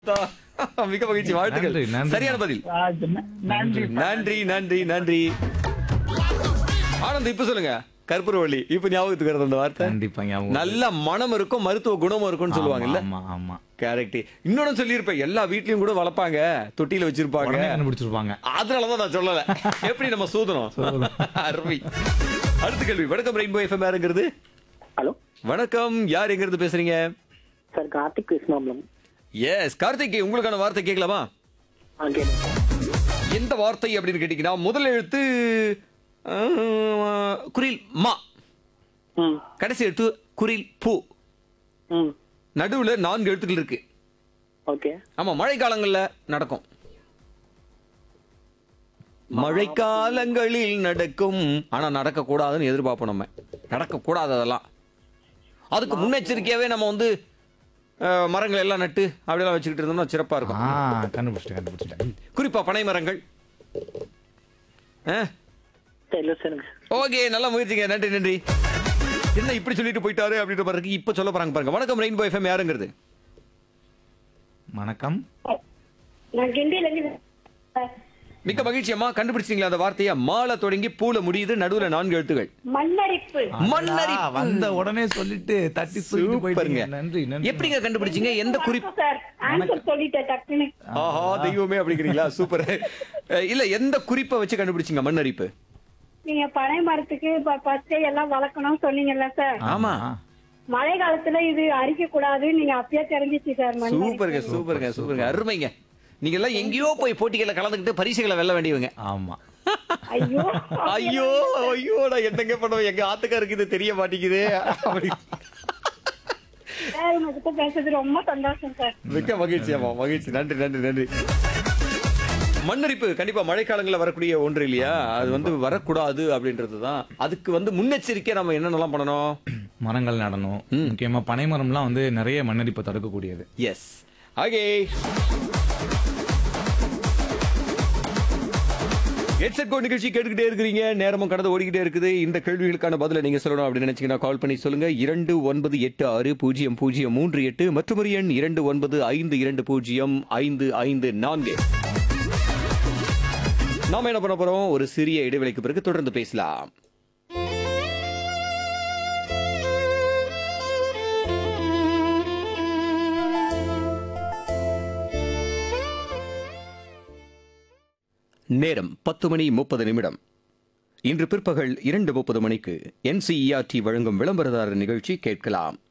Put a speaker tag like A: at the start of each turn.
A: மிக மகிழ்ச்சி வாழ்த்துக்கள்
B: நன்றி, நன்றி.
A: சரியான பதில்
C: ராஜ், ந- நன்றி
A: நன்றி நன்றி நன்றி ஆனந்த் இப்ப சொல்லுங்க கற்பூரவள்ளி இப்ப ஞாபகத்துக்கு வருது அந்த வார்த்தை
B: கண்டிப்பா ஞாபகம்
A: நல்ல மனம் இருக்கும் மருத்துவ குணமும் இருக்கும்னு சொல்லுவாங்கல்ல
B: ஆமா ஆமா
A: கரெக்ட் இன்னொன்னு சொல்லியிருப்பேன் எல்லா வீட்லயும் கூட வளர்ப்பாங்க தொட்டியில வச்சிருப்பாங்க
B: உடனே கண்டுபிடிச்சிருப்பாங்க
A: அதனாலதான் நான் சொல்லல எப்படி நம்ம சூதனம் அருமை அடுத்த கேள்வி வணக்கம் ரெயின்போ எஃப்எம் யாருங்கிறது
D: ஹலோ
A: வணக்கம் யார் எங்க இருந்து பேசுறீங்க
D: சார் கார்த்திக் கிருஷ்ணாமலம்
A: எஸ் கார்த்திக் உங்களுக்கான வார்த்தை கேட்கலாமா
D: ஆ கேளுங்க
A: எந்த வார்த்தை அப்படின்னு கேட்டீங்கன்னா முதல் எழுத்து அஹ், குரில் மா
D: ம்
A: கடைசி எழுத்து குரில் பூ
D: ம்
A: நடுவுல நான்கு எழுத்துக்கள் இருக்கு
D: ஓகே
A: ஆமா மழை காலங்கள்ல நடக்கும் மழைக்காலங்களில் நடக்கும் ஆனா நடக்க கூடாதுன்னு எதிர்பார்ப்போம் நம்ம நடக்க கூடாது அதெல்லாம் அதுக்கு முன்னெச்சரிக்கையாவே நம்ம வந்து அஹ், மரங்கள் எல்லாம் நட்டு அப்படியெல்லாம் வச்சுக்கிட்டு இருந்தோம்னா சிறப்பா இருக்கும்
B: ஆ கண்டுபிடிச்சிட்டேன் கண்டுபிடிச்சிட்டேன்
A: குறிப்பா பனை மரங்கள்
D: தெரியல சார் எனக்கு
A: ஓகே நல்ல முயற்சிங்க நன்றி நன்றி என்ன இப்படி சொல்லிட்டு போயிட்டாரு அப்படின்ற மாதிரி இருக்கு இப்ப சொல்ல போறாங்க பாருங்க வணக்கம் ரெயின்போ எஃப்எம் யாருங்கிறது
B: வணக்கம்
E: நான் கிண்டியில இருந்து சார்.
A: மிக்க மகிழ்ச்சி அம்மா கண்டுபிடிச்சிங்களா அந்த வார்த்தையை மாலை தொடங்கி பூல முடியுது நடுவுல நான்கு எழுத்துகள்
E: மண்ணரிப்பு
A: மண்ணரிப்பு.
B: அடடா, வந்த உடனே சொல்லிட்டு தட்டி தூக்கிட்டு
A: சூப்பருங்க
B: போயிட்டீங்க நன்றி நன்றி
A: எப்படிங்க கண்டுபிடிச்சீங்க எந்த குறிப்பு
E: சார் ஆன்சர் சொல்லிட்டேன் டக்குன்னு
A: ஆஹா தெய்வமே அப்படிங்கிறீங்களா சூப்பர் அஹ், இல்ல எந்த குறிப்பை வச்சு கண்டுபிடிச்சீங்க மண்ணரிப்பு
E: நீங்க பனை மரத்துக்கு ஃபர்ஸ்ட் எல்லாம் வளர்க்கணும் சொன்னீங்கல்ல சார்
A: ஆமா
E: மழை காலத்துல இது அரிக்க கூடாது நீங்க அப்பயே தெரிஞ்சிச்சு சார் மண்ணரிப்பு.
A: சூப்பருங்க சூப்பருங்க சூப்பருங்க அருமைங்க நீங்க எல்லாம் எங்கேயோ போய் போட்டிகளை கலந்துக்கிட்டு பரிசுகளை வெல்ல வேண்டியவங்க
B: ஆமா
E: ஐயோ
A: ஐயோ ஐயோ நான் என்னங்க பண்ணுவேன் எங்க ஆத்துக்காருக்கு இது தெரிய மாட்டேங்குது அப்படி
E: சார் உங்ககிட்ட பேசுறது ரொம்ப சந்தோஷம் சார்
A: மிக்க மகிழ்ச்சி ஆமா மகிழ்ச்சி நன்றி நன்றி நன்றி மண்ணரிப்பு கண்டிப்பா மழைக்காலங்களில் வரக்கூடிய ஒன்று இல்லையா அது வந்து வரக்கூடாது அப்படின்றது தான் அதுக்கு வந்து முன்னெச்சரிக்கை நம்ம என்னென்னலாம் பண்ணணும்
B: மரங்கள் நடணும் முக்கியமா பனை மரம்லாம் வந்து நிறைய மண்ணரிப்பை தடுக்கக்கூடியது
A: எஸ் ஓகே ஹெட்செட் கோட் நிகழ்ச்சி கேட்டுக்கிட்டே இருக்கிறீங்க நேரமும் கடந்து ஓடிக்கிட்டே இருக்குது இந்த கேள்விகளுக்கான பதிலை நீங்க சொல்லணும் அப்படின்னு நினைச்சீங்கன்னா கால் பண்ணி சொல்லுங்க இரண்டு ஒன்பது எட்டு ஆறு பூஜ்ஜியம் பூஜ்ஜியம் மூன்று எட்டு மற்றும் ஒரு எண் இரண்டு ஒன்பது ஐந்து இரண்டு பூஜ்ஜியம் ஐந்து ஐந்து நான்கு நாம என்ன பண்ண போறோம் ஒரு சிறிய இடைவெளிக்கு பிறகு தொடர்ந்து பேசலாம் நேரம் பத்து மணி முப்பது நிமிடம் இன்று பிற்பகல் இரண்டு முப்பது மணிக்கு என்சிஇஆர்டி வழங்கும் விளம்பரதாரர் நிகழ்ச்சி கேட்கலாம்